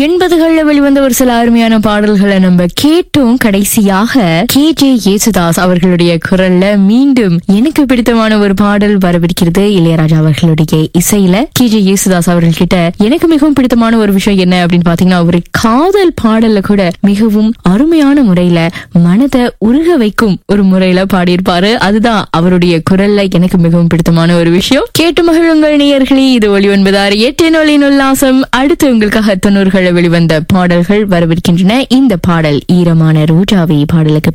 எண்பதுகள்ல வெளிவந்த ஒரு சில அருமையான பாடல்களை நம்ம கேட்டோம் கடைசியாக கே ஜே யேசுதாஸ் அவர்களுடைய குரல்ல மீண்டும் எனக்கு பிடித்தமான ஒரு பாடல் வரவிருக்கிறது இளையராஜா அவர்களுடைய இசையில கே ஜே யேசுதாஸ் அவர்கள் கிட்ட எனக்கு மிகவும் பிடித்தமான ஒரு விஷயம் என்ன அப்படின்னு பாத்தீங்கன்னா ஒரு காதல் பாடல்ல கூட மிகவும் அருமையான முறையில மனதை உருக வைக்கும் ஒரு முறையில பாடியிருப்பாரு அதுதான் அவருடைய குரல்ல எனக்கு மிகவும் பிடித்தமான ஒரு விஷயம் கேட்டு மகிழுங்கள் நேயர்களே இது ஒளி ஒன்பதாறு எட்டு நொலின் உல்லாசம் அடுத்து உங்களுக்காக தொண்ணூறுகளை வெளிவந்த பாடல்கள் வரவிருக்கின்றன இந்த பாடல் ஈரமான ரோஜாவை பாடலுக்கு